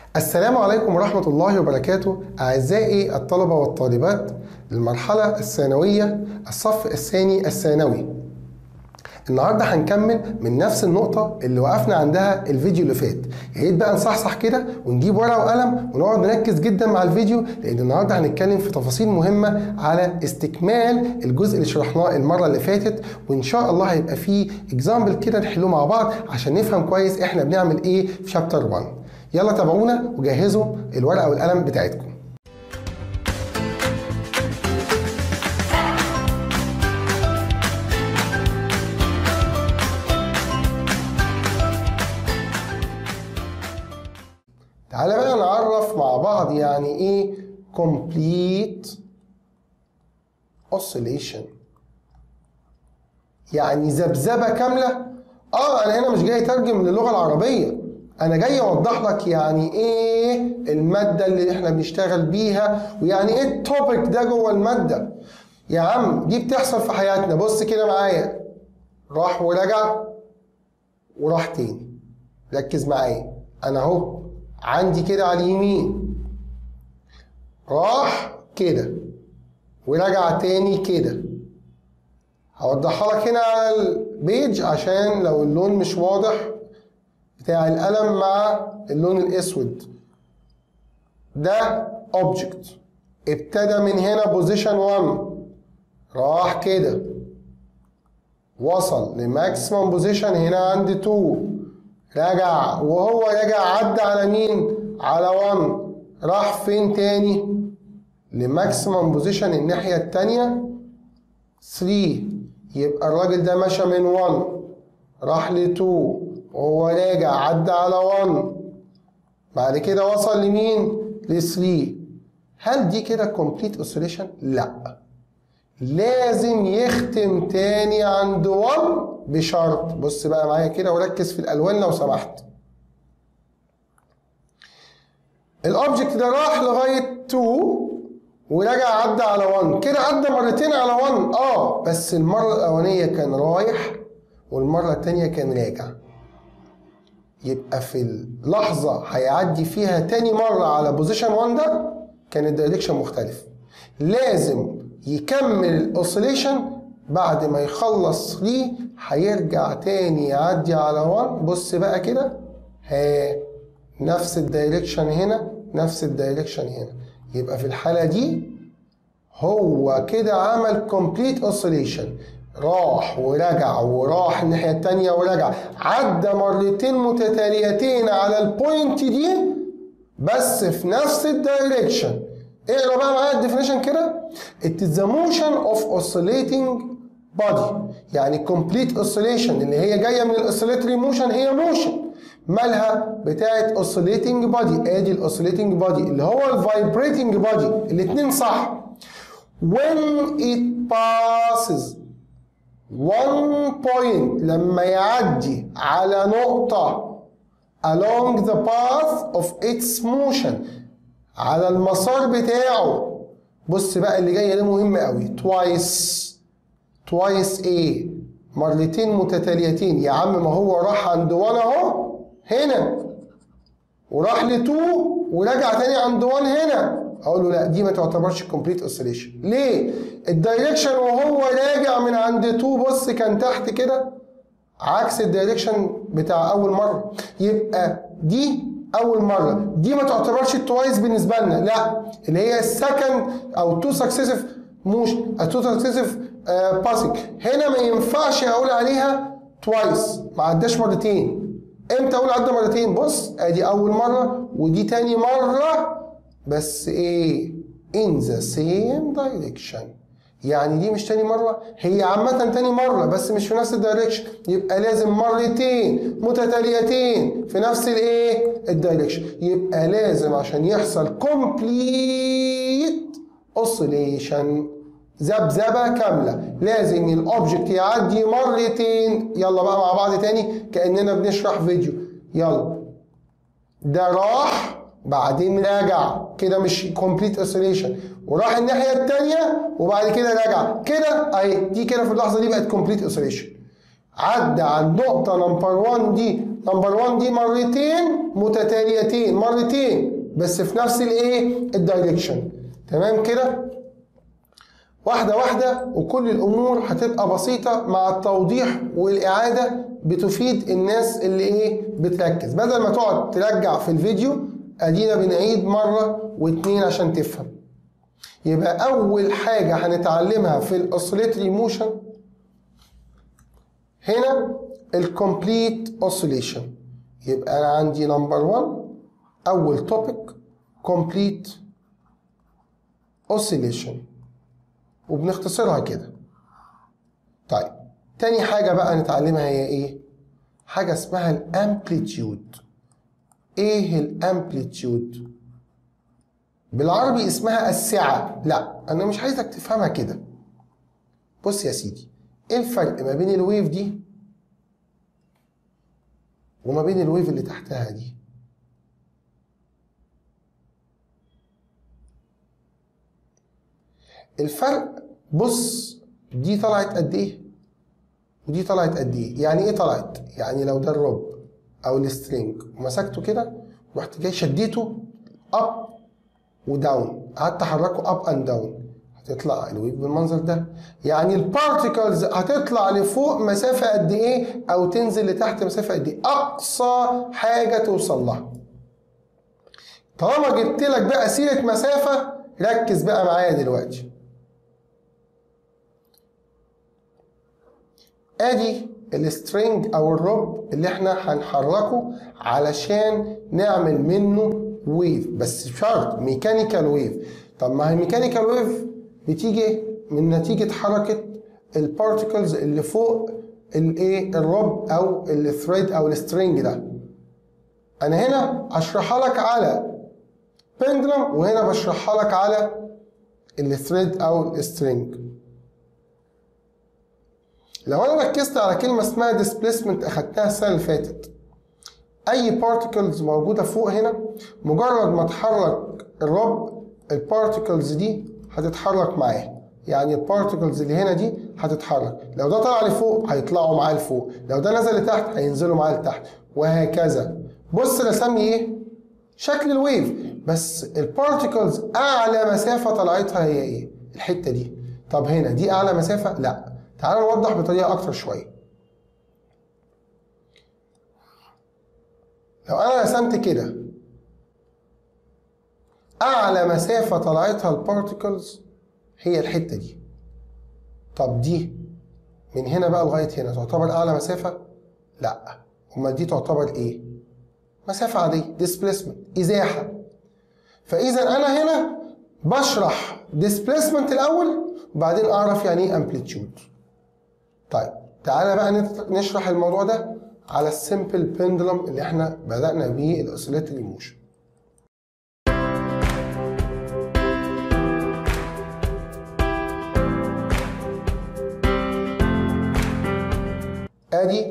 السلام عليكم ورحمة الله وبركاته أعزائي الطلبة والطالبات للمرحلة الثانوية الصف الثاني الثانوي النهارده هنكمل من نفس النقطة اللي وقفنا عندها الفيديو اللي فات، يا ريت بقى نصحصح كده ونجيب ورقة وقلم ونقعد نركز جدا مع الفيديو لأن النهارده هنتكلم في تفاصيل مهمة على استكمال الجزء اللي شرحناه المرة اللي فاتت وإن شاء الله هيبقى فيه اكزامبل كده نحلوه مع بعض عشان نفهم كويس إحنا بنعمل إيه في شابتر 1. يلا تابعونا وجهزوا الورقة والقلم بتاعتكم. تعالى بقى نعرف مع بعض يعني ايه complete oscillation يعني ذبذبه كامله اه انا هنا مش جاي اترجم للغه العربيه انا جاي اوضح لك يعني ايه الماده اللي احنا بنشتغل بيها ويعني ايه التوبيك ده جوه الماده يا عم دي بتحصل في حياتنا بص كده معايا راح ورجع وراح تاني ركز معايا انا اهو عندي كده على اليمين راح كده ورجع تاني كده هوضحها لك هنا على البيج عشان لو اللون مش واضح بتاع القلم مع اللون الاسود ده اوبجكت ابتدى من هنا بوزيشن 1 راح كده وصل لماكسيمم بوزيشن هنا عند 2 رجع وهو رجع عدى على مين؟ على 1 راح فين تاني؟ لماكسيمم بوزيشن الناحية التانية 3 يبقى الراجل ده مشى من 1 راح ل 2 وهو راجع عدى على 1 بعد كده وصل لمين؟ ل 3 هل دي كده كومبليت اوسيليشن؟ لا لازم يختم تاني عند 1 بشرط بص بقى معايا كده وركز في الالوان لو سمحت الاوبجكت ده راح لغايه 2 ورجع عدى على 1 كده عدى مرتين على 1 اه بس المره الاولانيه كان رايح والمره الثانيه كان راجع يبقى في اللحظه هيعدي فيها تاني مره على بوزيشن 1 ده كان الدايركشن مختلف لازم يكمل الاوسيليشن بعد ما يخلص 3 هيرجع تاني يعدي على 1 بص بقى كده ها نفس الدايركشن هنا نفس الدايركشن هنا يبقى في الحالة دي هو كده عمل كومبليت اوسيليشن راح ورجع وراح الناحية التانية ورجع عدى مرتين متتاليتين على البوينت دي بس في نفس الدايركشن اقرا بقى معايا الديفينيشن كده it is the motion of oscillating body يعني complete oscillation اللي هي جايه من الاوسيليتري موشن هي موشن مالها بتاعه oscillating body ادي الاوسيليتنج body اللي هو الفايبريتنج body الاثنين صح when it passes one point لما يعدي على نقطه along the path of its motion على المسار بتاعه بص بقى اللي جايه ده مهم قوي twice twice ايه مرتين متتاليتين يا عم ما هو راح عند 1 اهو هنا وراح ل 2 ورجع تاني عند 1 هنا اقول له لا دي ما تعتبرش كومبليت اوسيليشن ليه الدايركشن وهو راجع من عند 2 بص كان تحت كده عكس الدايركشن بتاع اول مره يبقى دي اول مره دي ما تعتبرش التوايس بالنسبه لنا لا اللي هي السكند او تو سكسيسيف موش تو سكسيسيف باسنج هنا ما ينفعش اقول عليها توايس ما عداش مرتين امتى اقول عدى مرتين بص ادي اول مره ودي تاني مره بس ايه in the same direction يعني دي مش تاني مرة هي عامة تاني مرة بس مش في نفس الدايركشن يبقى لازم مرتين متتاليتين في نفس الايه الدايركشن يبقى لازم عشان يحصل complete oscillation ذبذبة كاملة لازم الاوبجكت يعدي مرتين يلا بقى مع بعض تاني كأننا بنشرح فيديو يلا ده راح بعدين راجع كده مش كومبليت اوسيليشن وراح الناحيه الثانيه وبعد كده رجع كده اهي دي كده في اللحظه دي بقت كومبليت اوسيليشن عدى عن نقطة نمبر 1 دي نمبر 1 دي مرتين متتاليتين مرتين بس في نفس الايه الدايركشن تمام كده واحدة واحدة وكل الأمور هتبقى بسيطة مع التوضيح والإعادة بتفيد الناس اللي إيه بتركز بدل ما تقعد ترجع في الفيديو أدينا بنعيد مرة واتنين عشان تفهم يبقى أول حاجة هنتعلمها في الأوسيليتري موشن هنا الكومبليت اوسيليشن يبقى انا عندي نمبر 1 اول توبيك كومبليت اوسيليشن وبنختصرها كده طيب تاني حاجة بقى نتعلمها هي ايه حاجة اسمها الامبليتيود ايه الامبليتيود بالعربي اسمها السعة لا انا مش عايزك تفهمها كده بص يا سيدي ايه الفرق ما بين الويف دي وما بين الويف اللي تحتها دي الفرق بص دي طلعت قد ايه ودي طلعت قد ايه يعني ايه طلعت يعني لو ده الروب او السترينج ومسكته كده رحت جاي شديته اب وداون قعدت احركه اب اند داون هتطلع الويف بالمنظر ده يعني البارتيكلز هتطلع لفوق مسافه قد ايه او تنزل لتحت مسافه قد ايه اقصى حاجه توصل لها طالما جبت لك بقى سيره مسافه ركز بقى معايا دلوقتي ادي السترينج او الروب اللي احنا هنحركه علشان نعمل منه ويف بس شرط ميكانيكال ويف طب ما هي ميكانيكال ويف بتيجي من نتيجة حركة البارتيكلز اللي فوق الايه الروب او الثريد او السترينج ده انا هنا اشرحها لك على بندلم وهنا بشرحها لك على الثريد او السترينج لو انا ركزت على كلمه اسمها ديسبيسمنت اخدتها السنه اللي فاتت اي بارتيكلز موجوده فوق هنا مجرد ما تحرك الرب البارتيكلز دي هتتحرك معاه يعني البارتيكلز اللي هنا دي هتتحرك لو ده طلع لفوق هيطلعوا معاه لفوق لو ده نزل لتحت هينزلوا معاه لتحت وهكذا بص رسمي ايه شكل الويف بس البارتيكلز اعلى مسافه طلعتها هي ايه الحته دي طب هنا دي اعلى مسافه لا تعال نوضح بطريقه اكتر شويه لو انا رسمت كده اعلى مسافه طلعتها البارتيكلز هي الحته دي طب دي من هنا بقى لغايه هنا تعتبر اعلى مسافه لا امال دي تعتبر ايه مسافه عاديه ديسبيسمنت ازاحه فاذا انا هنا بشرح ديسبيسمنت الاول وبعدين اعرف يعني ايه امبليتيود طيب تعالى بقى نشرح الموضوع ده على السمبل بندلم اللي احنا بدأنا بيه الاوسيليتري موشن ادي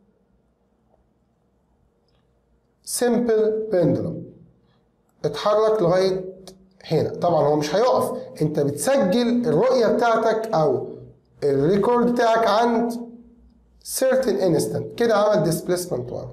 سمبل بندلم اتحرك لغايه هنا طبعا هو مش هيقف انت بتسجل الرؤيه بتاعتك او الريكورد بتاعك عند certain instant كده عمل displacement 1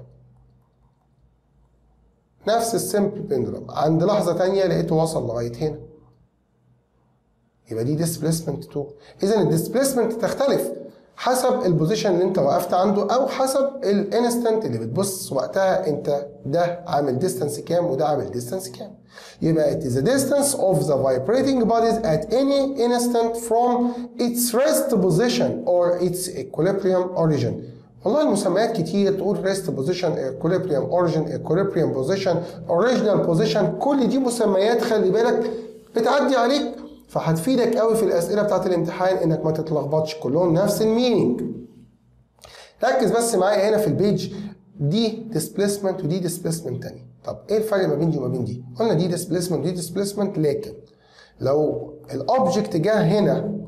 نفس السمبل بندلم عند لحظة تانية لقيته وصل لغاية هنا يبقى دي displacement 2 إذا الديسبيسمنت تختلف حسب البوزيشن اللي انت وقفت عنده او حسب الانستنت اللي بتبص وقتها انت ده عامل ديستانس كام وده عامل ديستانس كام يبقى it is the distance of the vibrating bodies at any instant from its rest position or its equilibrium origin والله المسميات كتير تقول rest position equilibrium origin equilibrium position original position كل دي مسميات خلي بالك بتعدي عليك فهتفيدك قوي في الاسئله بتاعت الامتحان انك ما تتلخبطش كلهم نفس المينينج ركز بس معايا هنا في البيج دي ديسبيسمنت ودي ديسبيسمنت تاني طب ايه الفرق ما بين دي وما بين دي قلنا دي ديسبيسمنت ودي ديسبيسمنت لكن لو الاوبجكت جه هنا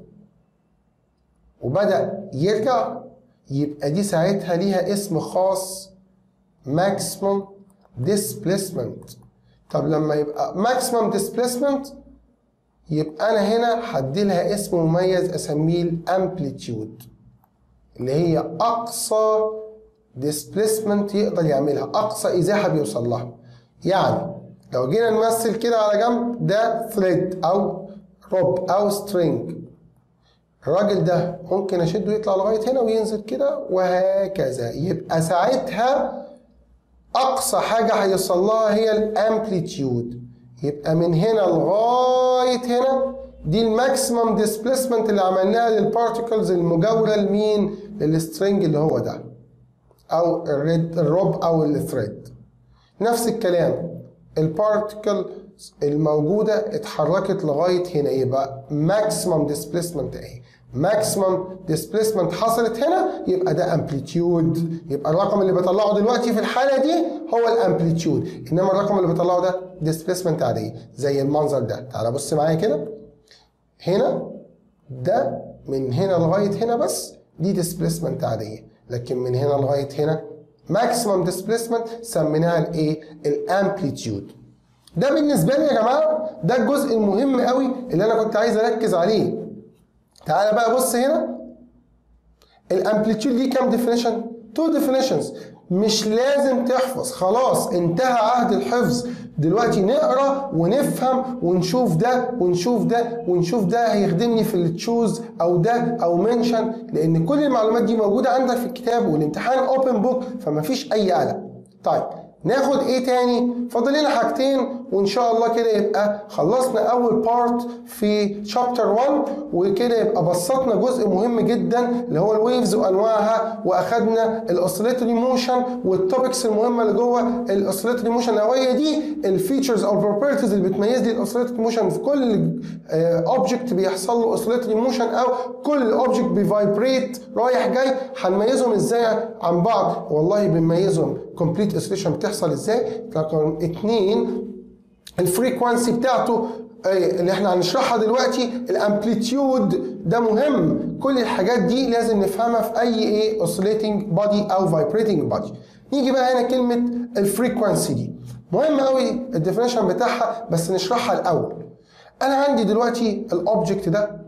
وبدا يرجع يبقى دي ساعتها ليها اسم خاص ماكسيمم ديسبيسمنت طب لما يبقى ماكسيمم ديسبيسمنت يبقى انا هنا هدي لها اسم مميز اسميه الامبليتيود اللي هي اقصى displacement يقدر يعملها اقصى ازاحه بيوصل لها يعني لو جينا نمثل كده على جنب ده ثريد او روب او سترينج الراجل ده ممكن اشده يطلع لغايه هنا وينزل كده وهكذا يبقى ساعتها اقصى حاجه هيوصل لها هي الامبليتيود يبقى من هنا لغايه هنا دي الماكسيمم ديسبيسمنت اللي عملناها للبارتيكلز المجاوره لمين للسترنج اللي هو ده او الريد الروب او الثريد نفس الكلام البارتيكل الموجوده اتحركت لغايه هنا يبقى ماكسيمم ديسبيسمنت اهي ماكسيمم ديسبيسمنت حصلت هنا يبقى ده امبليتيود يبقى الرقم اللي بطلعه دلوقتي في الحاله دي هو الامبليتيود انما الرقم اللي بطلعه ده ديسبيسمنت عاديه زي المنظر ده تعالى بص معايا كده هنا ده من هنا لغايه هنا بس دي ديسبيسمنت عاديه لكن من هنا لغايه هنا ماكسيمم ديسبيسمنت سميناها الايه الامبليتيود ده بالنسبه لي يا جماعه ده الجزء المهم قوي اللي انا كنت عايز اركز عليه تعالى بقى بص هنا الامبليتيود ليه كام ديفينيشن تو ديفينيشنز مش لازم تحفظ خلاص انتهى عهد الحفظ دلوقتي نقرا ونفهم ونشوف ده ونشوف ده ونشوف ده هيخدمني في التشوز او ده او منشن لان كل المعلومات دي موجوده عندك في الكتاب والامتحان اوبن بوك فما فيش اي قلق طيب ناخد ايه تاني فاضل لنا حاجتين وان شاء الله كده يبقى خلصنا اول بارت في شابتر 1 وكده يبقى بسطنا جزء مهم جدا اللي هو الويفز وانواعها واخدنا الاوسيليتوري موشن والتوبكس المهمه اللي جوه الاوسيليتوري موشن هي دي الفيتشرز او البروبرتيز اللي بتميز لي الاوسيليتوري موشن في كل اوبجكت بيحصل له اوسيليتوري موشن او كل اوبجكت بيفايبريت رايح جاي هنميزهم ازاي عن بعض والله بنميزهم كومبليت اوسيليشن بتحصل ازاي رقم اثنين الفريكوانسي بتاعته اللي احنا هنشرحها دلوقتي الامبليتيود ده مهم كل الحاجات دي لازم نفهمها في اي ايه اوسيليتنج بودي او فايبريتنج بودي نيجي بقى هنا كلمه الفريكوانسي دي مهم قوي الديفينيشن بتاعها بس نشرحها الاول انا عندي دلوقتي الاوبجكت ده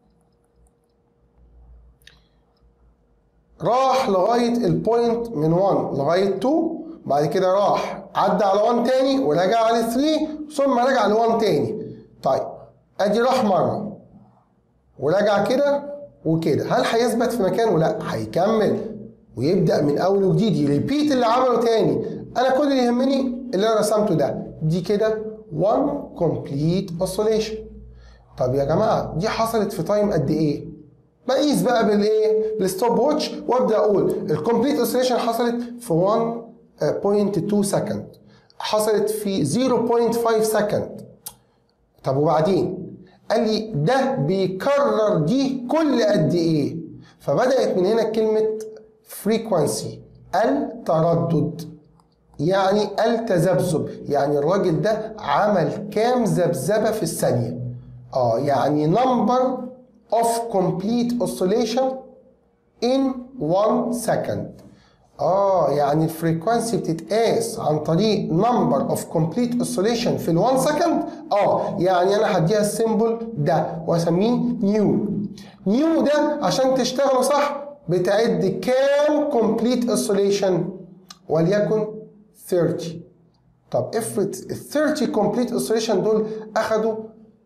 راح لغايه البوينت من 1 لغايه 2 بعد كده راح عدى على 1 تاني ورجع على 3 ثم رجع ل 1 تاني طيب ادي راح مره ورجع كده وكده هل هيثبت في مكانه لا هيكمل ويبدا من اول وجديد يريبيت اللي عمله تاني انا كل اللي يهمني اللي انا رسمته ده دي كده 1 كومبليت اوسيليشن طب يا جماعه دي حصلت في تايم قد ايه بقيس بقى بالايه بالستوب واتش وابدا اقول الكومبليت اوسيليشن حصلت في 1 0.2 سكند حصلت في 0.5 سكند طب وبعدين قال لي ده بيكرر دي كل قد ايه فبدات من هنا كلمه فريكوانسي التردد يعني التذبذب يعني الراجل ده عمل كام ذبذبه في الثانيه اه يعني number of complete oscillation in 1 second اه يعني الفريكوانسي بتتقاس عن طريق نمبر اوف كومبليت اوسيليشن في ال1 سكند اه يعني انا هديها السيمبل ده واسميه نيو نيو ده عشان تشتغلوا صح بتعد كام كومبليت اوسيليشن وليكن 30 طب افرض ال 30 كومبليت اوسيليشن دول اخدوا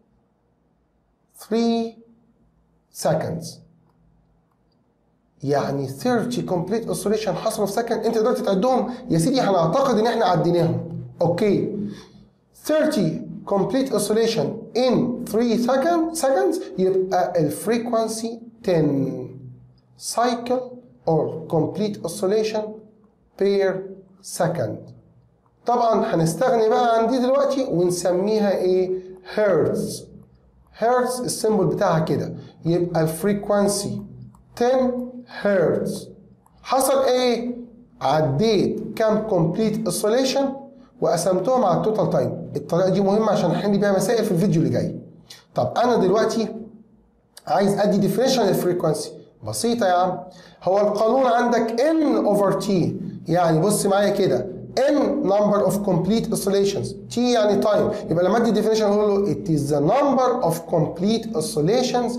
3 seconds يعني 30 كومبليت اوسيليشن حصلوا في سكند انت قدرت تعدهم يا سيدي هنعتقد ان احنا عديناهم اوكي 30 كومبليت اوسيليشن ان 3 سكند seconds يبقى الفريكوانسي 10 cycle or complete oscillation per second طبعا هنستغني بقى عن دي دلوقتي ونسميها ايه هرتز هرتز السيمبل بتاعها كده يبقى الفريكوانسي 10 هرتز حصل ايه عديت كام كومبليت اوسيليشن وقسمتهم على التوتال تايم الطريقه دي مهمه عشان نحل بيها مسائل في الفيديو اللي جاي طب انا دلوقتي عايز ادي ديفينيشن للفريكوانسي بسيطه يا عم هو القانون عندك n over t يعني بص معايا كده n number of complete oscillations t يعني time يبقى لما ادي definition اقول له it is the number of complete oscillations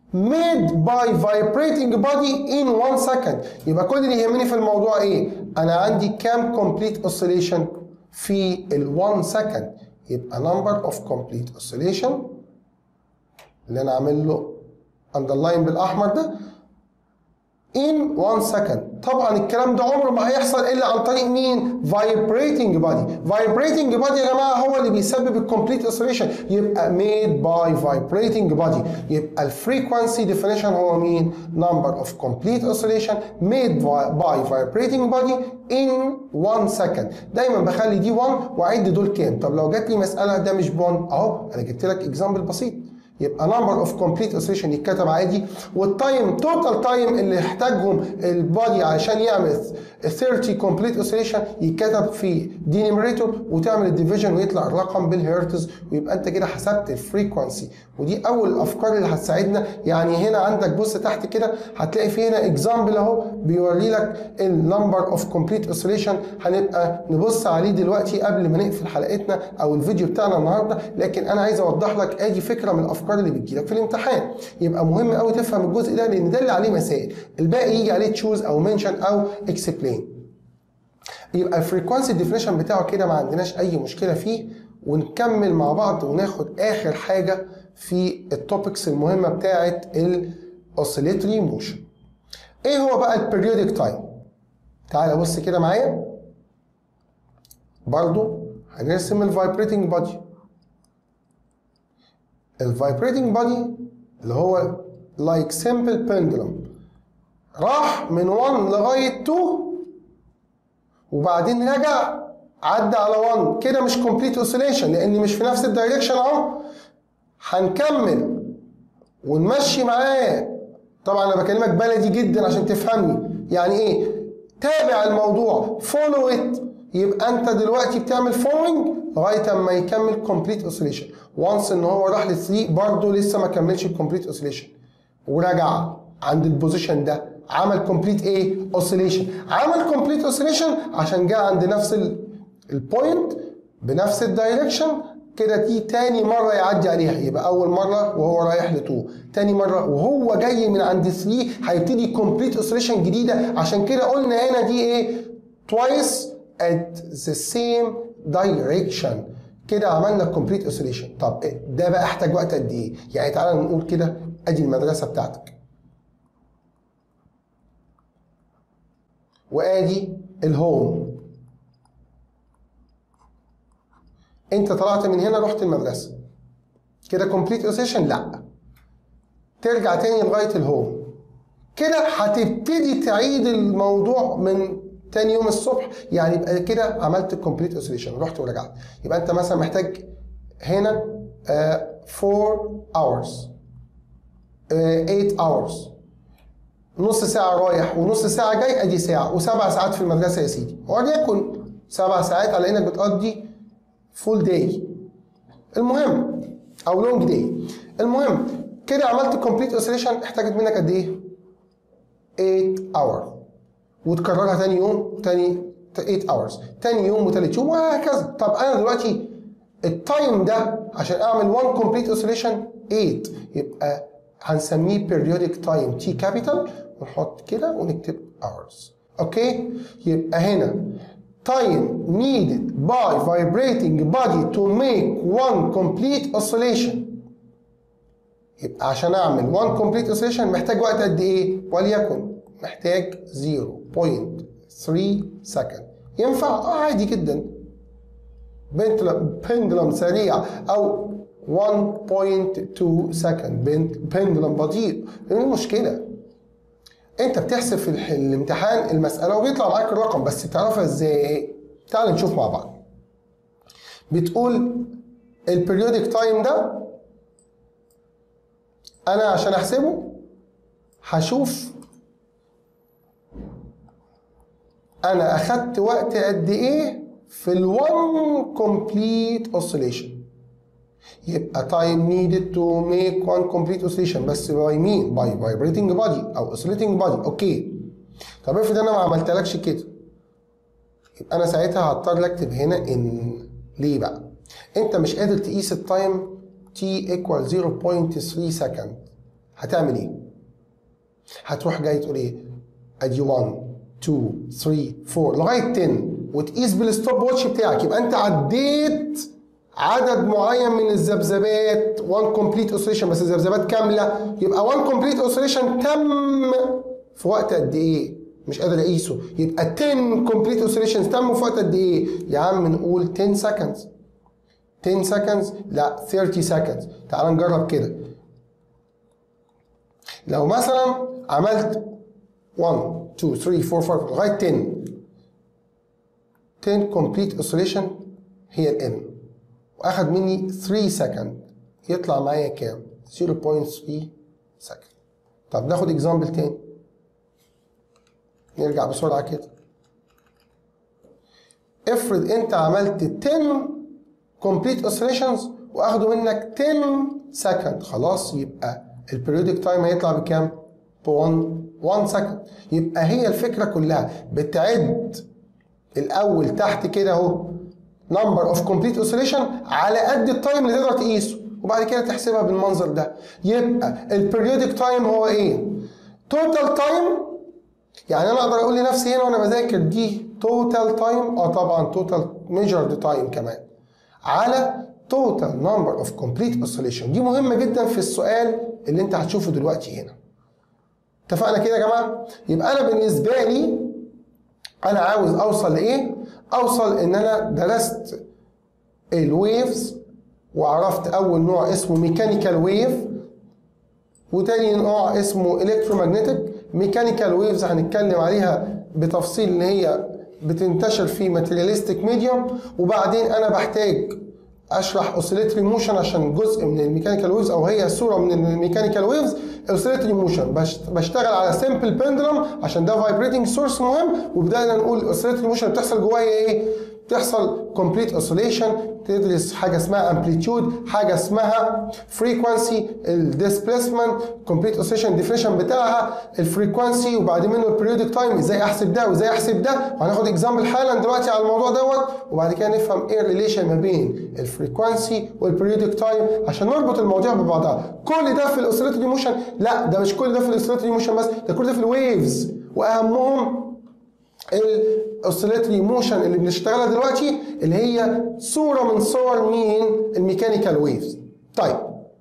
made by vibrating body in one second يبقى كل اللي يهمني في الموضوع ايه انا عندي كام complete oscillation في ال 1 second يبقى number of complete oscillation اللي انا عامل له underline بالاحمر ده in one second طبعا الكلام ده عمره ما هيحصل الا عن طريق مين vibrating body vibrating body يا جماعه هو اللي بيسبب الكومبليت oscillation يبقى made by vibrating body يبقى الفريكوانسي definition هو مين number of complete oscillation made by vibrating body in one second دايما بخلي دي 1 واعد دول كام طب لو جات لي مساله ده مش ب 1 اهو انا جبت لك اكزامبل بسيط يبقى نمبر اوف كومبليت اوسيليشن يتكتب عادي والتايم توتال تايم اللي يحتاجهم البادي عشان يعمل 30 كومبليت اوسيليشن يتكتب في دي نيميريتور وتعمل الديفيجن ويطلع الرقم بالهرتز ويبقى انت كده حسبت الفريكونسي ودي اول الافكار اللي هتساعدنا يعني هنا عندك بص تحت كده هتلاقي في هنا اكزامبل اهو بيوري لك النمبر اوف كومبليت اوسيليشن هنبقى نبص عليه دلوقتي قبل ما نقفل حلقتنا او الفيديو بتاعنا النهارده لكن انا عايز اوضح لك ادي فكره من الافكار الافكار اللي بتجيلك في الامتحان يبقى مهم قوي تفهم الجزء ده لان ده اللي عليه مسائل الباقي يجي عليه تشوز او منشن او اكسبلين يبقى الفريكوانسي ديفينيشن بتاعه كده ما عندناش اي مشكله فيه ونكمل مع بعض وناخد اخر حاجه في التوبكس المهمه بتاعه الاوسيليتري موشن ايه هو بقى البيريودك تايم تعال بص كده معايا برضو هنرسم الفايبريتنج بادي الفايبريتنج بادي اللي هو لايك سمبل بندلم راح من 1 لغايه 2 وبعدين رجع عدى على 1 كده مش كومبليت اوسيليشن لان مش في نفس الدايركشن اهو هنكمل ونمشي معاه طبعا انا بكلمك بلدي جدا عشان تفهمني يعني ايه تابع الموضوع فولو ات يبقى انت دلوقتي بتعمل فولوينج لغايه اما يكمل كومبليت اوسيليشن وانس ان هو راح ل 3 برضه لسه ما كملش الكومبليت اوسيليشن ورجع عند البوزيشن ده عمل كومبليت ايه اوسيليشن عمل كومبليت اوسيليشن عشان جه عند نفس البوينت بنفس الدايركشن كده دي تاني مرة يعدي عليها يبقى أول مرة وهو رايح ل 2 تاني مرة وهو جاي من عند 3 هيبتدي كومبليت اوسيليشن جديدة عشان كده قلنا هنا دي ايه twice at the same direction كده عملنا كومبليت اوسيليشن طب ده بقى احتاج وقت قد ايه يعني تعالى نقول كده ادي المدرسه بتاعتك وادي الهوم انت طلعت من هنا رحت المدرسه كده كومبليت اوسيليشن لا ترجع تاني لغايه الهوم كده هتبتدي تعيد الموضوع من تاني يوم الصبح يعني يبقى كده عملت كومبليت اوسيليشن رحت ورجعت يبقى انت مثلا محتاج هنا 4 اورز 8 اورز نص ساعة رايح ونص ساعة جاي ادي ساعة وسبع ساعات في المدرسة يا سيدي وليكن سبع ساعات على انك بتقضي فول داي المهم او لونج داي المهم كده عملت كومبليت اوسيليشن احتاجت منك قد ايه؟ 8 اور وتكررها تاني يوم تاني 8 hours تاني يوم وتالت يوم وهكذا طب انا دلوقتي التايم ده عشان اعمل 1 complete oscillation 8 يبقى هنسميه periodic time t capital ونحط كده ونكتب hours اوكي يبقى هنا time needed by vibrating body to make one complete oscillation يبقى عشان اعمل 1 complete oscillation محتاج وقت قد ايه وليكن محتاج 0.3 سكند ينفع اه عادي جدا بندلم سريع او 1.2 سكند بندلم بطيء ايه المشكله انت بتحسب في الامتحان المساله وبيطلع معاك الرقم بس بتعرفها ازاي تعال نشوف مع بعض بتقول البريودك تايم ده انا عشان احسبه هشوف انا اخدت وقت قد ايه في ال one complete oscillation يبقى time needed to make one complete oscillation بس by مين by vibrating body او oscillating body اوكي طب افرض انا ما عملتلكش كده يبقى انا ساعتها هضطر اكتب هنا ان ليه بقى انت مش قادر تقيس التايم t equal 0.3 سكند هتعمل ايه هتروح جاي تقول ايه ادي 1 2 3 4 لغايه 10 وتقيس بالستوب واتش بتاعك يبقى انت عديت عدد معين من الذبذبات 1 كومبليت اوسيليشن بس الذبذبات كامله يبقى 1 كومبليت اوسيليشن تم في وقت قد ايه؟ مش قادر اقيسه يبقى 10 كومبليت اوسيليشنز تم في وقت قد ايه؟ يا عم نقول 10 سكندز 10 سكندز لا 30 سكندز تعال نجرب كده لو مثلا عملت 1 2 3 4 5 لغايه 10 10 كومبليت اوسيليشن هي الان واخد مني 3 سكند يطلع معايا كام 0.3 سكند طب ناخد اكزامبل تاني نرجع بسرعه كده افرض انت عملت 10 كومبليت اوسيليشنز واخدوا منك 10 سكند خلاص يبقى البريودك تايم هيطلع بكام؟ ب 1 1 سكند يبقى هي الفكره كلها بتعد الاول تحت كده اهو نمبر اوف كومبليت اوسيليشن على قد التايم اللي تقدر تقيسه وبعد كده تحسبها بالمنظر ده يبقى البريودك تايم هو ايه؟ توتال تايم يعني انا اقدر اقول لنفسي هنا وانا بذاكر دي توتال تايم اه طبعا توتال ميجرد تايم كمان على توتال نمبر اوف كومبليت اوسيليشن دي مهمه جدا في السؤال اللي انت هتشوفه دلوقتي هنا اتفقنا كده يا جماعه يبقى انا بالنسبه لي انا عاوز اوصل لايه اوصل ان انا درست الويفز وعرفت اول نوع اسمه ميكانيكال ويف وتاني نوع اسمه الكترومagnetic ميكانيكال ويفز هنتكلم عليها بتفصيل ان هي بتنتشر في ماتيرياليستيك ميديوم وبعدين انا بحتاج اشرح اوسيليتري موشن عشان جزء من الميكانيكال ويفز او هي صوره من الميكانيكال ويفز اوسيليتري موشن بشتغل على سمبل بندلم عشان ده فايبريتنج سورس مهم وبدانا نقول الاوسيليتري موشن بتحصل جواها ايه؟ بتحصل كومبليت اوسيليشن تدرس حاجه اسمها امبليتيود حاجه اسمها فريكوانسي الديسبيسمنت كومبليت اوسيليشن ديفينيشن بتاعها الفريكوانسي وبعد منه البريودك تايم ازاي احسب ده وازاي احسب ده وهناخد اكزامبل حالا دلوقتي على الموضوع دوت وبعد كده نفهم ايه الريليشن ما بين الفريكوانسي والبريودك تايم عشان نربط المواضيع ببعضها كل ده في الاوسيليتري موشن لا ده مش كل ده في الاوسيليتري موشن بس ده كل ده في الويفز واهمهم الاوسيليتري موشن اللي بنشتغلها دلوقتي اللي هي صوره من صور مين الميكانيكال ويفز طيب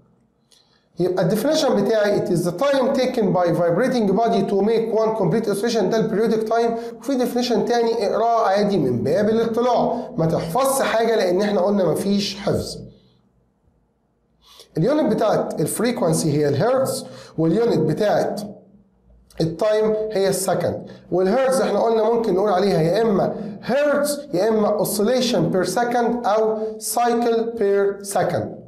يبقى الديفينيشن بتاعي it is the time taken by vibrating body to make one complete oscillation ده البريودك تايم وفي ديفينيشن تاني اقراه عادي من باب الاطلاع ما تحفظش حاجه لان احنا قلنا مفيش حفظ اليونت بتاعت الفريكوانسي هي الهرتز واليونت بتاعت التايم هي السكند والهرتز احنا قلنا ممكن نقول عليها يا اما هرتز يا اما اوسيليشن بير سكند او سايكل بير سكند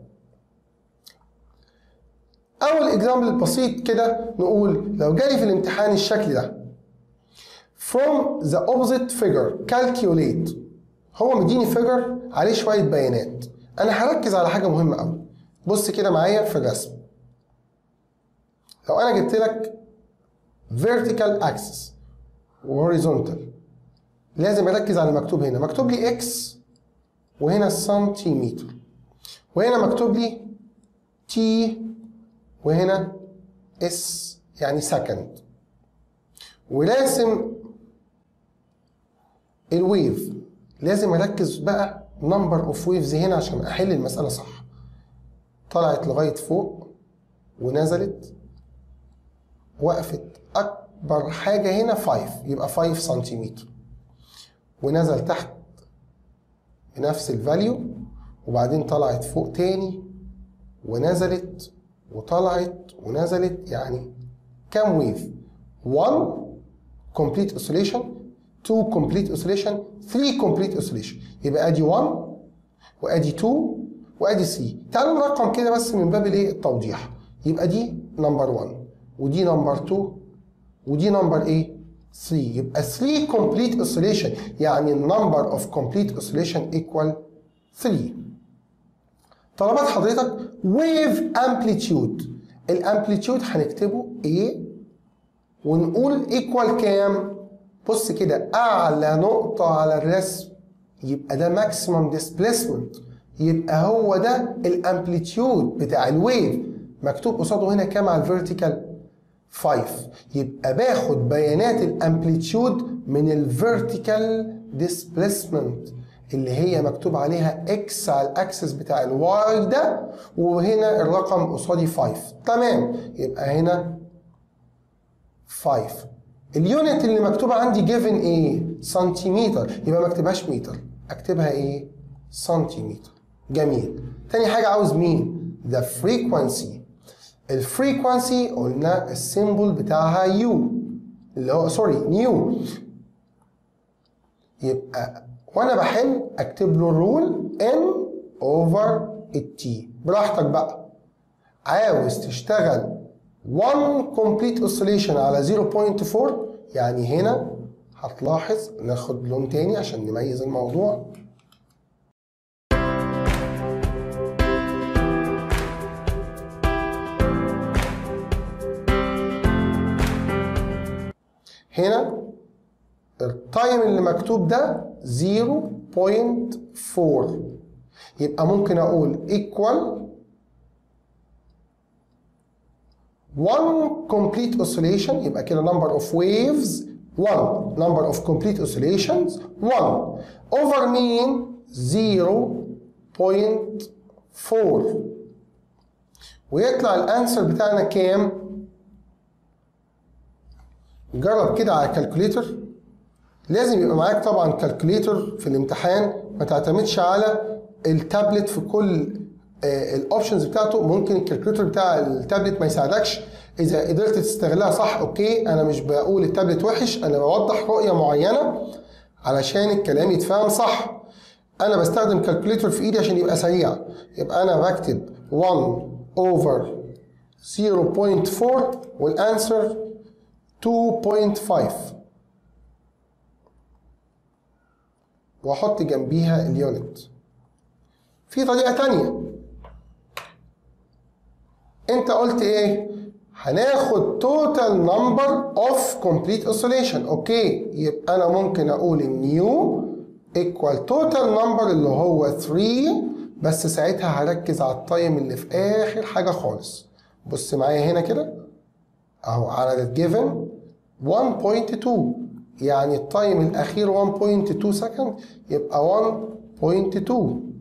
اول اكزامبل بسيط كده نقول لو جالي في الامتحان الشكل ده from the opposite figure calculate هو مديني فيجر عليه شويه بيانات انا هركز على حاجه مهمه قوي بص كده معايا في الرسم لو انا جبت لك vertical axis وhorizontal لازم اركز على المكتوب هنا مكتوب لي اكس وهنا السنتيمتر وهنا مكتوب لي تي وهنا اس يعني سكند ولازم الويف لازم اركز بقى نمبر اوف ويفز هنا عشان احل المساله صح طلعت لغايه فوق ونزلت وقفت اكبر حاجه هنا 5 يبقى 5 سنتيمتر ونزل تحت بنفس الفاليو وبعدين طلعت فوق تاني ونزلت وطلعت ونزلت يعني كام ويف 1 complete oscillation 2 complete oscillation 3 complete oscillation يبقى ادي 1 وادي 2 وادي 3 تعالوا نرقم كده بس من باب الايه التوضيح يبقى دي نمبر 1 ودي نمبر 2 ودي نمبر ايه 3 يبقى 3 complete oscillation يعني number of complete oscillation equal 3 طلبات حضرتك wave amplitude الامبليتيود هنكتبه A ونقول equal كام بص كده اعلى نقطة على الرسم يبقى ده maximum displacement يبقى هو ده الامبليتيود بتاع الويف مكتوب قصاده هنا كام على الفيرتيكال 5 يبقى باخد بيانات الامبليتيود من الفيرتيكال ديسبيسمنت اللي هي مكتوب عليها اكس على الاكسس بتاع الواي ده وهنا الرقم قصادي 5 تمام يبقى هنا 5 اليونت اللي مكتوبه عندي جيفن ايه سنتيمتر يبقى ما اكتبهاش متر اكتبها ايه سنتيمتر جميل تاني حاجه عاوز مين ذا فريكوانسي الفريكوانسي قلنا السيمبل بتاعها يو اللي هو سوري نيو يبقى وانا بحل اكتب له الرول ان اوفر التي براحتك بقى عاوز تشتغل 1 complete oscillation على 0.4 يعني هنا هتلاحظ ناخد لون تاني عشان نميز الموضوع هنا التايم اللي مكتوب ده 0.4 يبقى ممكن اقول equal 1 complete oscillation يبقى كده number of waves 1 number of complete oscillations 1 over mean 0.4 ويطلع الانسر بتاعنا كام؟ جرب كده على الكالكوليتر لازم يبقى معاك طبعا كالكوليتر في الامتحان ما تعتمدش على التابلت في كل الاوبشنز بتاعته ممكن الكالكوليتر بتاع التابلت ما يساعدكش اذا قدرت تستغلها صح اوكي انا مش بقول التابلت وحش انا بوضح رؤيه معينه علشان الكلام يتفهم صح انا بستخدم كالكوليتر في ايدي عشان يبقى سريع يبقى انا بكتب 1 اوفر 0.4 والانسر 2.5 واحط جنبيها اليونت في طريقة تانية انت قلت ايه هناخد total number of complete oscillation اوكي يبقى انا ممكن اقول النيو equal total number اللي هو 3 بس ساعتها هركز على التايم اللي في اخر حاجة خالص بص معايا هنا كده اهو على الجيفن 1.2 يعني التايم الاخير 1.2 سكند يبقى 1.2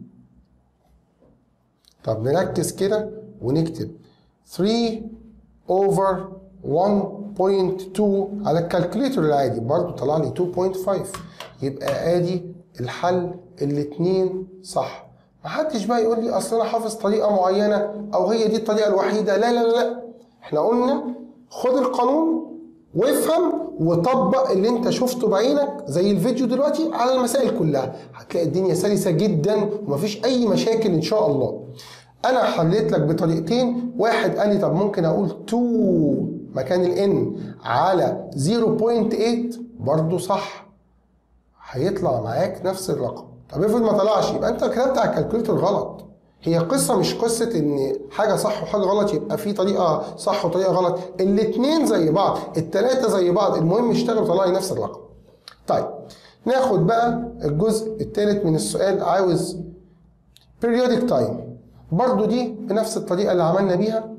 طب نركز كده ونكتب 3 over 1.2 على الكالكوليتر العادي برضو طلع لي 2.5 يبقى ادي الحل الاتنين صح محدش بقى يقول لي اصل انا حافظ طريقه معينه او هي دي الطريقه الوحيده لا لا لا احنا قلنا خد القانون وافهم وطبق اللي انت شفته بعينك زي الفيديو دلوقتي على المسائل كلها هتلاقي الدنيا سلسه جدا ومفيش اي مشاكل ان شاء الله انا حليت لك بطريقتين واحد قال لي طب ممكن اقول 2 مكان الان على 0.8 برضو صح هيطلع معاك نفس الرقم طب افرض ما طلعش يبقى انت كتبت على الكالكوليتر غلط هي قصة مش قصة إن حاجة صح وحاجة غلط يبقى في طريقة صح وطريقة غلط، الاتنين زي بعض، التلاتة زي بعض، المهم اشتغل وطلع لي نفس الرقم. طيب ناخد بقى الجزء الثالث من السؤال عاوز periodic time برضو دي بنفس الطريقة اللي عملنا بيها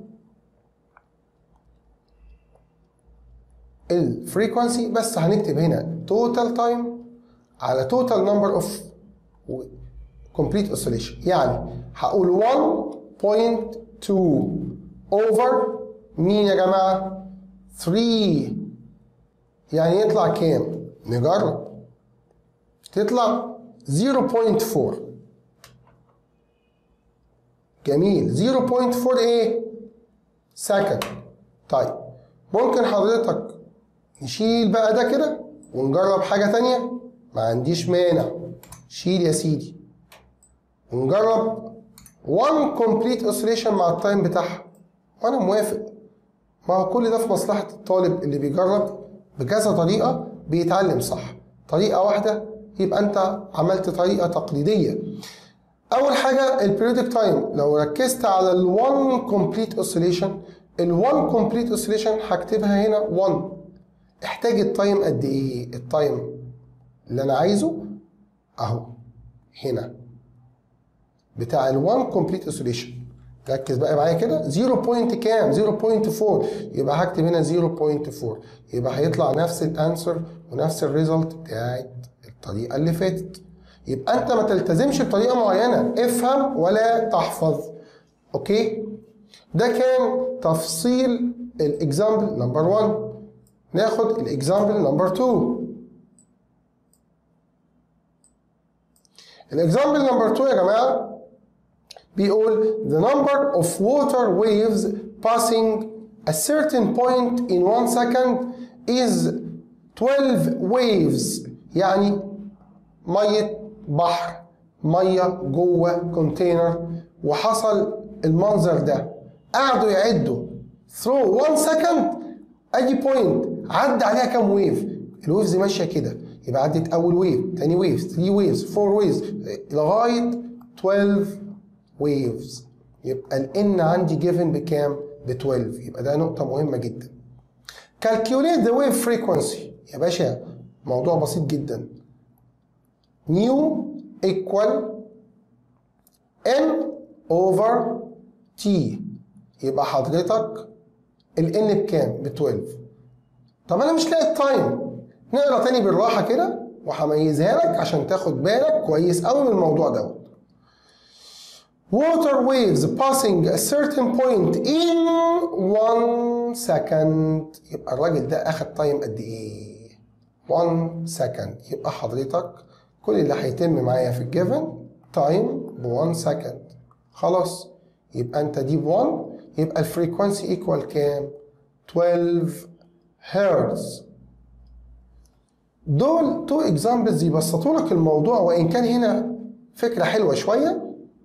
الفريكونسي بس هنكتب هنا total time على total number of complete oscillation يعني هقول 1.2 over مين يا جماعة 3 يعني يطلع كام نجرب تطلع 0.4 جميل 0.4 ايه سكند طيب ممكن حضرتك نشيل بقى ده كده ونجرب حاجة تانية ما عنديش مانع شيل يا سيدي ونجرب 1 complete oscillation مع التايم بتاعها وانا موافق ما هو كل ده في مصلحة الطالب اللي بيجرب بكذا طريقة بيتعلم صح طريقة واحدة يبقى انت عملت طريقة تقليدية اول حاجة البريودك تايم لو ركزت على ال 1 complete oscillation ال 1 complete oscillation هكتبها هنا 1 احتاج التايم قد ايه التايم اللي انا عايزه اهو هنا بتاع ال 1 complete oscillation ركز بقى معايا كده 0 بوينت كام 0.4 يبقى هكتب هنا 0.4 يبقى هيطلع نفس الانسر ونفس الريزلت بتاعت الطريقه اللي فاتت يبقى انت ما تلتزمش بطريقه معينه افهم ولا تحفظ اوكي ده كان تفصيل الاكزامبل نمبر 1 ناخد الاكزامبل نمبر 2 الاكزامبل نمبر 2 يا جماعه بيقول the number of water waves passing a certain point in one second is 12 waves يعني ميه بحر ميه جوه كونتينر وحصل المنظر ده قعدوا يعدوا through one second ادي بوينت عدى عليها كام ويف الويفز ماشيه كده يبقى عدت اول ويف تاني ويف 3 ويفز 4 ويفز لغايه 12 ويفز يبقى الان عندي جيفن بكام ب 12 يبقى ده نقطه مهمه جدا calculate the wave frequency يا باشا موضوع بسيط جدا نيو equal n over t يبقى حضرتك ال n بكام؟ ب 12 طب انا مش لاقي التايم نقرا تاني بالراحه كده وهميزها لك عشان تاخد بالك كويس قوي من الموضوع دوت water waves passing a certain point in one second يبقى الراجل ده اخد تايم قد ايه 1 second يبقى حضرتك كل اللي هيتم معايا في الجيفن تايم ب 1 second خلاص يبقى انت دي ب 1 يبقى الفريكونسي ايكوال كام 12 هرتز دول تو اكزامبلز يبسطوا لك الموضوع وان كان هنا فكره حلوه شويه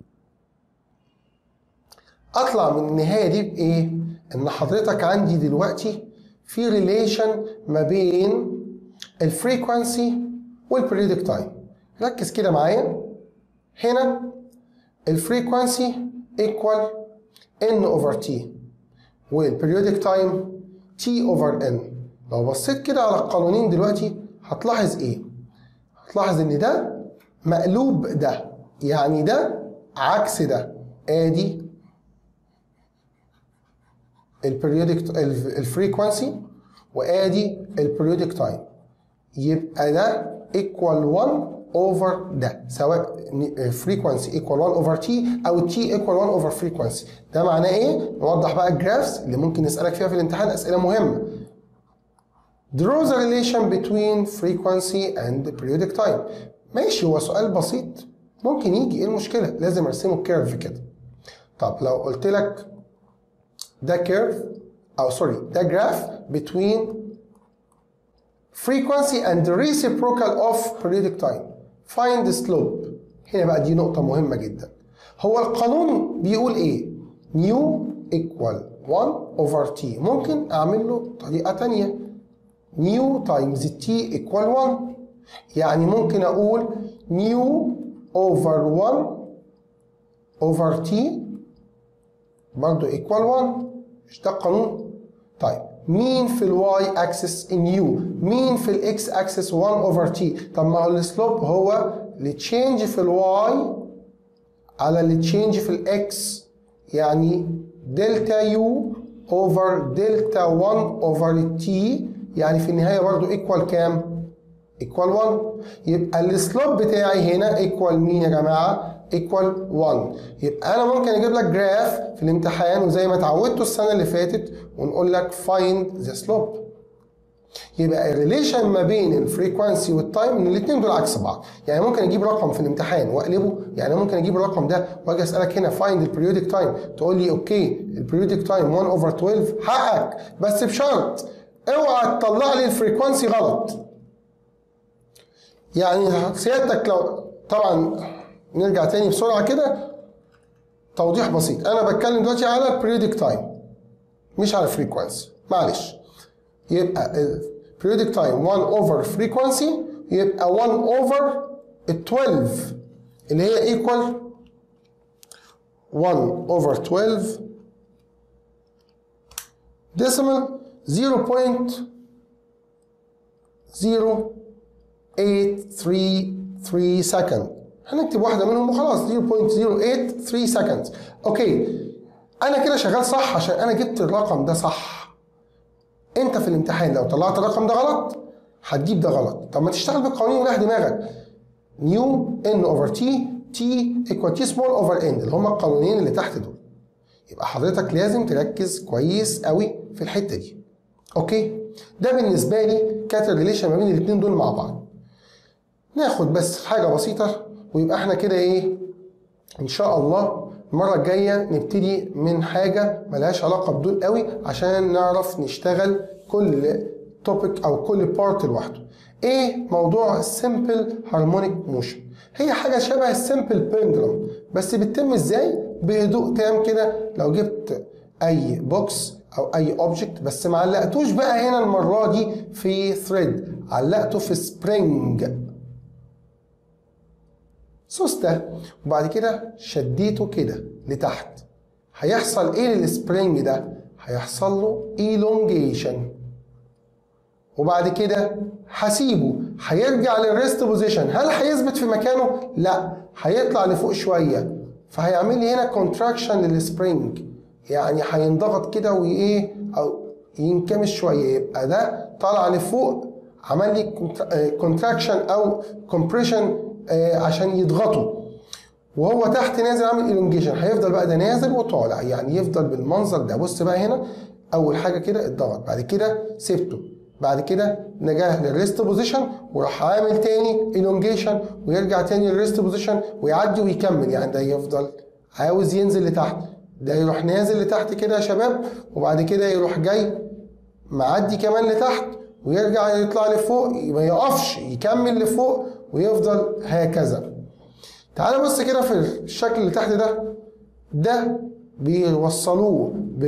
اطلع من النهايه دي بايه ان حضرتك عندي دلوقتي في ريليشن ما بين الفريكوانسي والبريدك تايم ركز كده معايا هنا الفريكوانسي ايكوال ان اوفر تي والبريودك تايم تي اوفر ان لو بصيت كده على القانونين دلوقتي هتلاحظ ايه هتلاحظ ان ده مقلوب ده يعني ده عكس ده ادي البريودك الفريكوانسي وادي البريودك تايم يبقى ده ايكوال 1 اوفر ده سواء فريكوانسي ايكوال 1 اوفر تي او تي ايكوال 1 اوفر فريكوانسي ده معناه ايه نوضح بقى الجرافس اللي ممكن نسالك فيها في الامتحان اسئله مهمه draw the relation between frequency and periodic time ماشي هو سؤال بسيط ممكن يجي ايه المشكله لازم ارسمه كيرف كده طب لو قلت لك ده كيرف او سوري ده جراف between frequency and the reciprocal of periodic time find the slope هنا بقى دي نقطة مهمة جدا هو القانون بيقول ايه نيو equal 1 over t ممكن اعمل له طريقة تانية نيو تايمز t equal 1 يعني ممكن اقول نيو over 1 over t برضه equal 1 مش ده القانون طيب مين في الواي اكسس ان يو مين في الاكس اكسس 1 اوفر تي طب ما هو السلوب هو التشينج في الواي على التشينج في الاكس يعني دلتا يو اوفر دلتا 1 اوفر تي يعني في النهايه برضو ايكوال كام ايكوال 1 يبقى السلوب بتاعي هنا ايكوال مين يا جماعه ايكوال 1 يبقى انا ممكن اجيب لك جراف في الامتحان وزي ما اتعودتوا السنه اللي فاتت ونقول لك فايند ذا سلوب يبقى الريليشن ما بين الفريكوانسي والتايم ان الاثنين دول عكس بعض يعني ممكن اجيب رقم في الامتحان واقلبه يعني ممكن اجيب الرقم ده واجي اسالك هنا فايند البريودك تايم تقول لي اوكي البريودك تايم 1 اوفر 12 حقك بس بشرط اوعى تطلع لي الفريكوانسي غلط يعني سيادتك لو طبعا نرجع تاني بسرعه كده توضيح بسيط انا بتكلم دلوقتي على البريودك تايم مش على الفريكوانسي معلش يبقى periodic time 1 over frequency يبقى 1 over 12 اللي هي equal 1 over 12 decimal 0.0833 second هنكتب واحدة منهم وخلاص 0.083 seconds اوكي انا كده شغال صح عشان انا جبت الرقم ده صح انت في الامتحان لو طلعت الرقم ده غلط هتجيب ده غلط طب ما تشتغل بالقوانين وراح دماغك نيو ان اوفر تي تي ايكوال تي سمول اوفر ان اللي هما القانونين اللي تحت دول يبقى حضرتك لازم تركز كويس قوي في الحته دي اوكي ده بالنسبه لي كانت الريليشن ما بين الاثنين دول مع بعض ناخد بس حاجه بسيطه ويبقى احنا كده ايه ان شاء الله المره الجايه نبتدي من حاجه ملهاش علاقه بدول قوي عشان نعرف نشتغل كل توبيك او كل بارت لوحده ايه موضوع السمبل هارمونيك موشن هي حاجه شبه السمبل بندلم بس بتتم ازاي بهدوء تام كده لو جبت اي بوكس او اي اوبجكت بس ما علقتوش بقى هنا المره دي في ثريد علقته في سبرينج سوسته وبعد كده شديته كده لتحت هيحصل ايه للسبرينج ده هيحصل له elongation وبعد كده هسيبه هيرجع للريست بوزيشن هل هيثبت في مكانه لا هيطلع لفوق شويه فهيعمل لي هنا كونتراكشن للسبرينج يعني هينضغط كده وايه او ينكمش شويه يبقى ده طالع لفوق عمل لي كونتراكشن او كومبريشن عشان يضغطه وهو تحت نازل عامل الونجيشن هيفضل بقى ده نازل وطالع يعني يفضل بالمنظر ده بص بقى هنا اول حاجه كده اتضغط بعد كده سبته بعد كده نجاه للريست بوزيشن وراح عامل تاني الونجيشن ويرجع تاني للريست بوزيشن ويعدي ويكمل يعني ده يفضل عاوز ينزل لتحت ده يروح نازل لتحت كده يا شباب وبعد كده يروح جاي معدي كمان لتحت ويرجع يطلع لفوق ما يقفش يكمل لفوق ويفضل هكذا تعال بص كده في الشكل اللي تحت ده ده بيوصلوه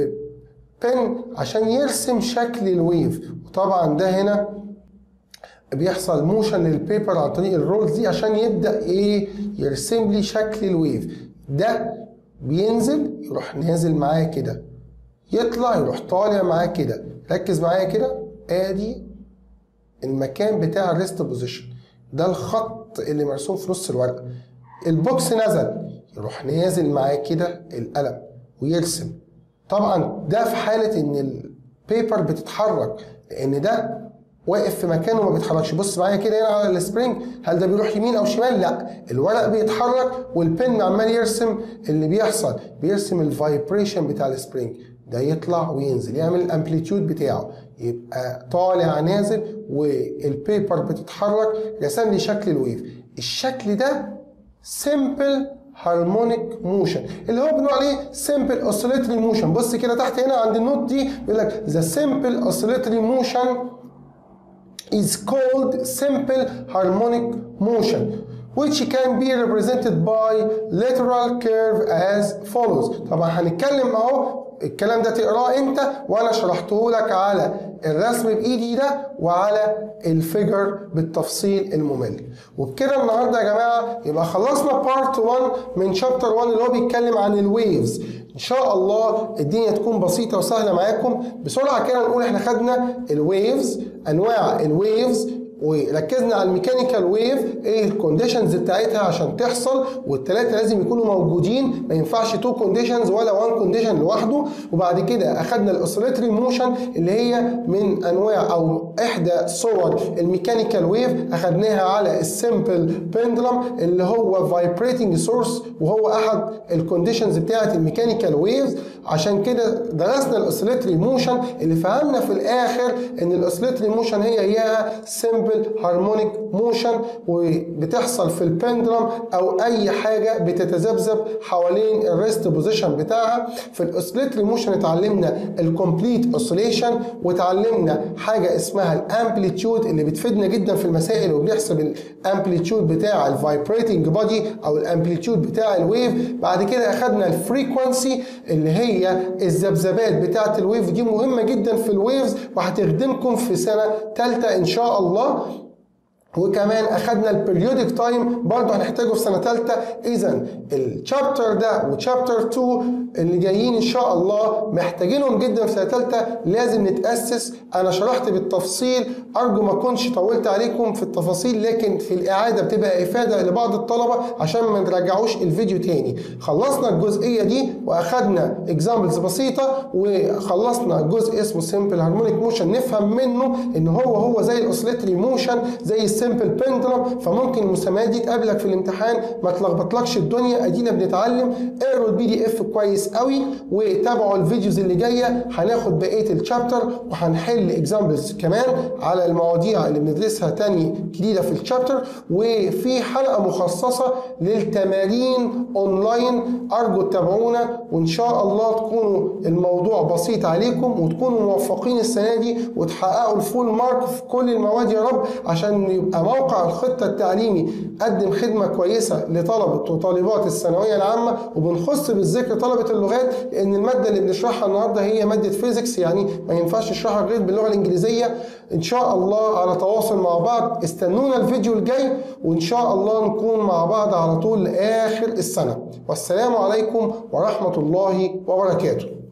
ببن عشان يرسم شكل الويف وطبعا ده هنا بيحصل موشن للبيبر عن طريق الرولز دي عشان يبدا ايه يرسم لي شكل الويف ده بينزل يروح نازل معايا كده يطلع يروح طالع معاه كده ركز معايا كده ادي المكان بتاع الريست بوزيشن ده الخط اللي مرسوم في نص الورقه البوكس نزل يروح نازل معاه كده القلم ويرسم طبعا ده في حاله ان البيبر بتتحرك لان ده واقف في مكانه وما بيتحركش بص معايا كده هنا على السبرينج هل ده بيروح يمين او شمال لا الورق بيتحرك والبن عمال يرسم اللي بيحصل بيرسم الفايبريشن بتاع السبرينج ده يطلع وينزل يعمل الامبليتيود بتاعه يبقى طالع نازل والبيبر بتتحرك رسم لي شكل الويف الشكل ده سمبل هارمونيك موشن اللي هو بنقول عليه سمبل اوسيليتري موشن بص كده تحت هنا عند النوت دي بيقول لك ذا سمبل اوسيليتري موشن is called simple harmonic motion which can be represented by lateral curve as follows طبعا هنتكلم اهو الكلام ده تقراه انت وانا شرحته لك على الرسم بايدي ده وعلى الفيجر بالتفصيل الممل وبكده النهارده يا جماعه يبقى خلصنا بارت 1 من شابتر 1 اللي هو بيتكلم عن الويفز ان شاء الله الدنيا تكون بسيطه وسهله معاكم بسرعه كده نقول احنا خدنا الويفز انواع الويفز وركزنا على الميكانيكال ويف ايه الكونديشنز بتاعتها عشان تحصل والثلاثه لازم يكونوا موجودين ما ينفعش تو كونديشنز ولا وان كونديشن لوحده وبعد كده اخدنا الاوسيليتري موشن اللي هي من انواع او احدى صور الميكانيكال ويف اخدناها على السمبل بندلم اللي هو فايبريتنج سورس وهو احد الكونديشنز بتاعه الميكانيكال ويفز عشان كده درسنا الاوسيليتري موشن اللي فهمنا في الاخر ان الاوسيليتري موشن هي هي سمبل هارمونيك موشن وبتحصل في البندلم او اي حاجه بتتذبذب حوالين الريست بوزيشن بتاعها في الاوسيليتري موشن اتعلمنا الكومبليت اوسيليشن وتعلمنا حاجه اسمها الامبليتيود اللي بتفيدنا جدا في المسائل وبنحسب الامبليتيود بتاع الفايبريتنج بودي او الامبليتيود بتاع الويف بعد كده اخدنا الفريكونسي اللي هي الذبذبات بتاعه الويف دي مهمه جدا في الويفز وهتخدمكم في سنه ثالثه ان شاء الله وكمان اخدنا البريودك تايم برضه هنحتاجه في سنه ثالثه اذا الشابتر ده وشابتر 2 اللي جايين ان شاء الله محتاجينهم جدا في سنه ثالثه لازم نتاسس انا شرحت بالتفصيل ارجو ما اكونش طولت عليكم في التفاصيل لكن في الاعاده بتبقى افاده لبعض الطلبه عشان ما نرجعوش الفيديو تاني خلصنا الجزئيه دي واخدنا اكزامبلز بسيطه وخلصنا جزء اسمه سمبل هارمونيك موشن نفهم منه ان هو هو زي الاوسليتري موشن زي السمبل بندلم فممكن المسميات دي تقابلك في الامتحان ما تلخبطلكش الدنيا ادينا بنتعلم اقروا البي دي اف كويس قوي وتابعوا الفيديوز اللي جايه هناخد بقيه الشابتر وهنحل اكزامبلز كمان على المواضيع اللي بندرسها تاني جديده في الشابتر وفي حلقه مخصصه للتمارين اونلاين ارجو تتابعونا وان شاء الله تكونوا الموضوع بسيط عليكم وتكونوا موفقين السنه دي وتحققوا الفول مارك في كل المواد يا رب عشان يبقى موقع الخطه التعليمي قدم خدمه كويسه لطلبه وطالبات الثانويه العامه وبنخص بالذكر طلبه اللغات لان الماده اللي بنشرحها النهارده هي ماده فيزيكس يعني ما ينفعش نشرحها غير باللغه الانجليزيه ان شاء الله على تواصل مع بعض استنونا الفيديو الجاي وان شاء الله نكون مع بعض على طول لاخر السنه والسلام عليكم ورحمه الله وبركاته